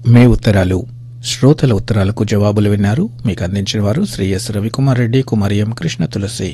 మే ఉత్తరాలు శ్రోతల ఉత్తరాలకు జవాబులు విన్నారు మీకు అందించిన వారు Shri S Ravikumar Reddy Kumari M Krishna Tulasi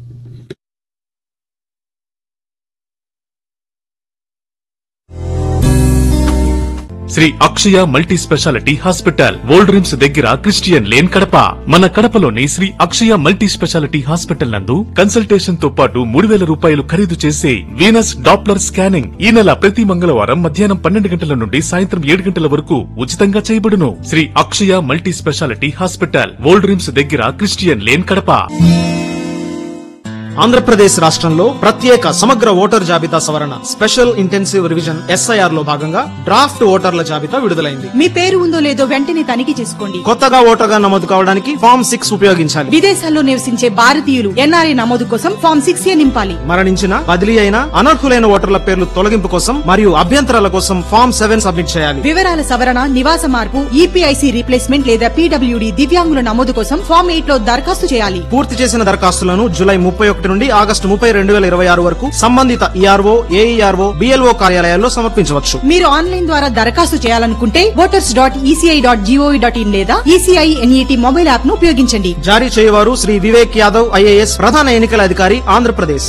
Shri Akshaya multi speciality hospital old RIMS దగ్గర క్రిస్టియన్ లేన్ కడప మన కడపలోని Shri Akshaya multi speciality hospital నందు కన్సల్టేషన్ తో పాటు మూడు వేల రూపాయలు ఖరీదు చేసే వీనస్ డాప్లర్ స్కానింగ్ ఈ నెల ప్రతి మంగళవారం మధ్యాహ్నం పన్నెండు గంటల నుండి సాయంత్రం ఏడు గంటల వరకు ఉచితంగా చేయబడును Shri Akshaya multi speciality hospital old RIMS దగ్గర క్రిస్టియన్ లేన్ కడప ఆంధ్రప్రదేశ్ రాష్ట్రంలో ప్రత్యేక సమగ్ర ఓటర్ జాబితా సవరణ స్పెషల్ ఇంటెన్సివ్ రివిజన్ ఎస్ఐఆర్ లో భాగంగా డ్రాఫ్ట్ ఓటర్ల జాబితా విడుదలైంది మీ పేరు ఉందో లేదో వెంటనే తనిఖీ చేసుకోండి కొత్తగా ఓటర్గా నమోదు కావడానికి ఫామ్ సిక్స్ ఉపయోగించాలి విదేశాల్లో నివసించే భారతీయులు ఎన్ఆర్ఐ నమోదు కోసం ఫామ్ సిక్స్ ఏ నింపాలి మరణించిన బదిలీ అయిన అనర్హులైన ఓటర్ల పేర్లు తొలగింపు కోసం మరియు అభ్యంతరాల కోసం ఫామ్ సెవెన్ సబ్మిట్ చేయాలి వివరాల సవరణ నివాస మార్పు ఈపీఐసి రీప్లేస్మెంట్ లేదా పీడబ్ల్యూడి దివ్యాంగుల నమోదు కోసం ఫామ్ ఎయిట్ లో దరఖాస్తు చేయాలి పూర్తి చేసిన దరఖాస్తులను జూలై ముప్పై ఒకటి నుండి ఆగస్టు ముప్పై రెండు వేల ఇరవై ఆరు వరకు సంబంధిత ఈఆర్ఓ ఏఈఆర్ఓ బిఎల్ఓ కార్యాలయాల్లో సమర్పించవచ్చు మీరు ఆన్లైన్ ద్వారా దరఖాస్తు చేయాలనుకుంటే voters dot ECI dot GOV dot in లేదా ఈసీఐ ఎన్ఈటీ మొబైల్ యాప్ ను ఉపయోగించండి జారీ చేయవారు శ్రీ వివేక్ యాదవ్ ఐఏఎస్ ప్రధాన ఎన్నికల అధికారి ఆంధ్రప్రదేశ్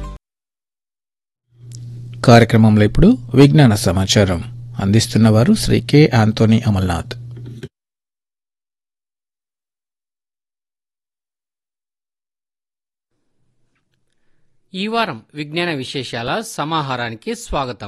కార్యక్రమంలో ఇప్పుడు విజ్ఞాన సమాచారం అందిస్తున్నవారు శ్రీ కె ఆంటోనీ అమల్నాథ్ ఈ వారం విజ్ఞాన విశేషాల సమాహారానికి స్వాగతం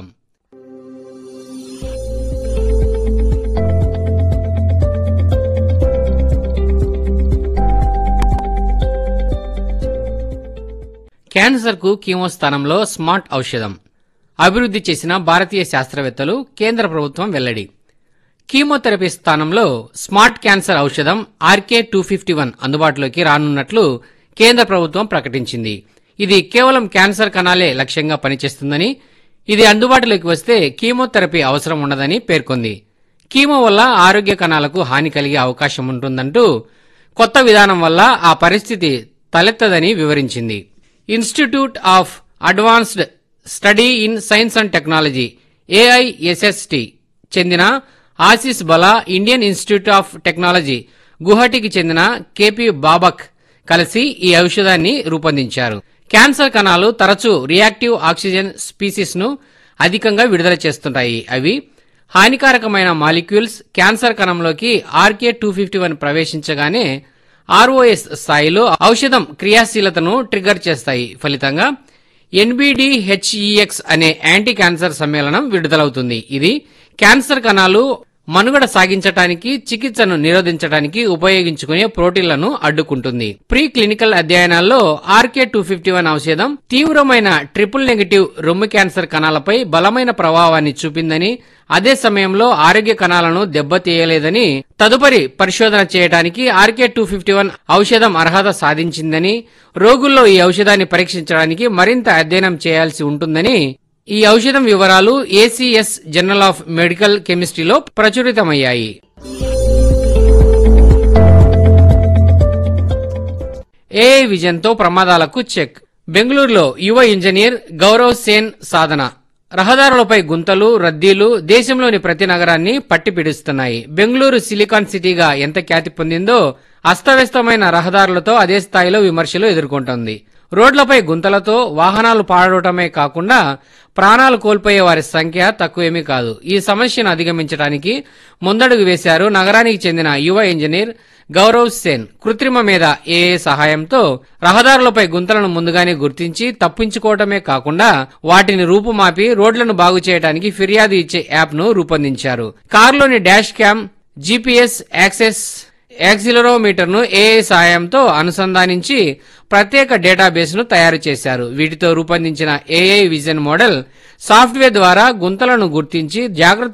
క్యాన్సర్కు కీమో స్థానంలో స్మార్ట్ ఔషధం అభివృద్ధి చేసిన భారతీయ శాస్త్రవేత్తలు కేంద్ర ప్రభుత్వం వెల్లడి కీమోథెరపీ స్థానంలో స్మార్ట్ క్యాన్సర్ ఔషధం ఆర్కే టూ ఫిఫ్టీ వన్ అందుబాటులోకి రానున్నట్లు కేంద్ర ప్రభుత్వం ప్రకటించింది ఇది కేవలం క్యాన్సర్ కణాలే లక్ష్యంగా పనిచేస్తుందని ఇది అందుబాటులోకి వస్తే కీమోథెరపీ అవసరం ఉండదని పేర్కొంది కీమో వల్ల ఆరోగ్య కణాలకు హాని కలిగే అవకాశం ఉంటుందంటూ కొత్త విధానం వల్ల ఆ పరిస్థితి తలెత్తదని వివరించింది institute of advanced study in science and technology AISST చెందిన Asis Bala Indian institute of technology గుహటికి చెందిన కేపీ బాబక్ కలిసి ఈ ఔషధాన్ని రూపొందించారు క్యాన్సర్ కణాలు తరచూ రియాక్టివ్ ఆక్సిజన్ స్పీసీస్ ను అధికంగా విడుదల చేస్తుంటాయి అవి హానికారకమైన మాలిక్యూల్స్ క్యాన్సర్ కణంలోకి ఆర్కే టూ ఫిఫ్టీ వన్ ప్రవేశించగానే ఆర్ఓఎస్ స్థాయిలో ఔషధం క్రియాశీలతను ట్రిగ్గర్ చేస్తాయి ఫలితంగా ఎన్బిడిహెచ్ఈఎక్స్ అనే యాంటీ క్యాన్సర్ సమ్మేళనం విడుదలవుతుంది ఇది క్యాన్సర్ కణాలు మనుగడ సాగించటానికి చికిత్సను నిరోధించడానికి ఉపయోగించుకునే ప్రోటీన్లను అడ్డుకుంటుంది ప్రీ క్లినికల్ అధ్యయనాల్లో ఆర్కే టూ ఫిఫ్టీ వన్ ఔషధం తీవ్రమైన ట్రిపుల్ నెగటివ్ రొమ్ము క్యాన్సర్ కణాలపై బలమైన ప్రభావాన్ని చూపిందని అదే సమయంలో ఆరోగ్య కణాలను దెబ్బతీయలేదని తదుపరి పరిశోధన చేయడానికి ఆర్కే టూ ఫిఫ్టీ వన్ ఔషధం అర్హత సాధించిందని రోగుల్లో ఈ ఔషధాన్ని పరీక్షించడానికి మరింత అధ్యయనం చేయాల్సి ఉంటుందని ఈ ఔషధం వివరాలు ఏసీఎస్ జర్నల్ ఆఫ్ మెడికల్ కెమిస్ట్రీలో ప్రచురితమయ్యాయి ఏఐ విజన్తో ప్రమాదాలకు చెక్ బెంగళూరులో యువ ఇంజనీర్ గౌరవ్ సేన్ సాధన రహదారులపై గుంతలు రద్దీలు దేశంలోని ప్రతి నగరాన్ని పట్టి పిడుస్తున్నాయి బెంగళూరు సిలికాన్ సిటీగా ఎంత ఖ్యాతి పొందిందో అస్తవ్యస్తమైన రహదారులతో అదే స్థాయిలో విమర్శలు ఎదుర్కొంటోంది రోడ్లపై గుంతలతో వాహనాలు పాడటమే కాకుండా ప్రాణాలు కోల్పోయే వారి సంఖ్య తక్కువేమీ కాదు ఈ సమస్యను అధిగమించడానికి ముందడుగు వేశారు నగరానికి చెందిన యువ ఇంజనీర్ గౌరవ్ సేన్ కృత్రిమ మీద ఏఏ సహాయంతో రహదారులపై గుంతలను ముందుగానే గుర్తించి తప్పించుకోవటమే కాకుండా వాటిని రూపుమాపి రోడ్లను బాగు చేయడానికి ఫిర్యాదు ఇచ్చే యాప్ ను రూపొందించారు కారులోని dash cam GPS access accelerometer ను ఏఐ సహాయంతో అనుసంధానించి ప్రత్యేక డేటాబేస్ ను తయారు చేశారు వీటితో రూపొందించిన ఏఐ విజన్ మోడల్ సాఫ్ట్వేర్ ద్వారా గుంతలను గుర్తించి జాగ్రత్త